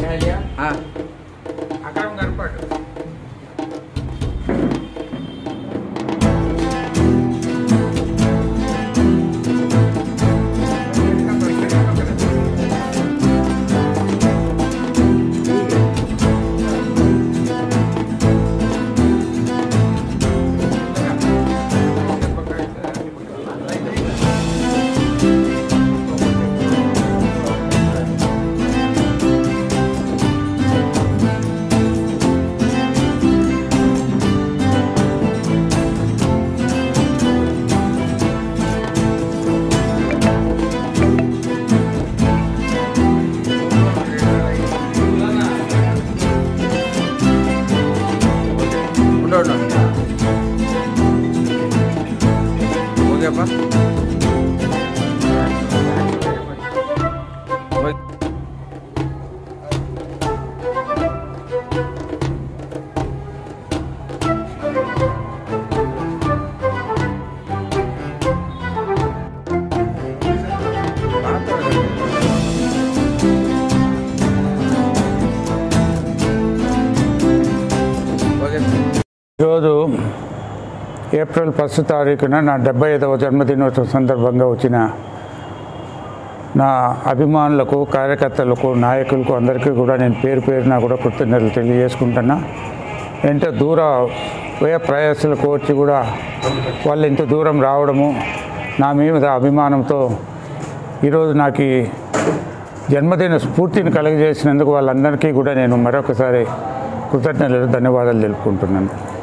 ఏలియా ఆ, అక్కడ కనపడు ఉండు ఉండు ఓకేపా ఓకే. ఓకే ఈరోజు ఏప్రిల్ ఫస్ట్ తారీఖున నా డెబ్బై ఐదవ జన్మదినోత్సవం సందర్భంగా వచ్చిన నా అభిమానులకు కార్యకర్తలకు నాయకులకు అందరికీ కూడా నేను పేరు పేరున కూడా కృతజ్ఞతలు తెలియజేసుకుంటున్నా ఎంత దూర వ్యయ ప్రయాసాలకు వచ్చి కూడా వాళ్ళు ఇంత దూరం రావడము నా మీద అభిమానంతో ఈరోజు నాకు ఈ జన్మదిన స్ఫూర్తిని కలుగజేసినందుకు వాళ్ళందరికీ కూడా నేను మరొకసారి కృతజ్ఞతలు ధన్యవాదాలు తెలుపుకుంటున్నాను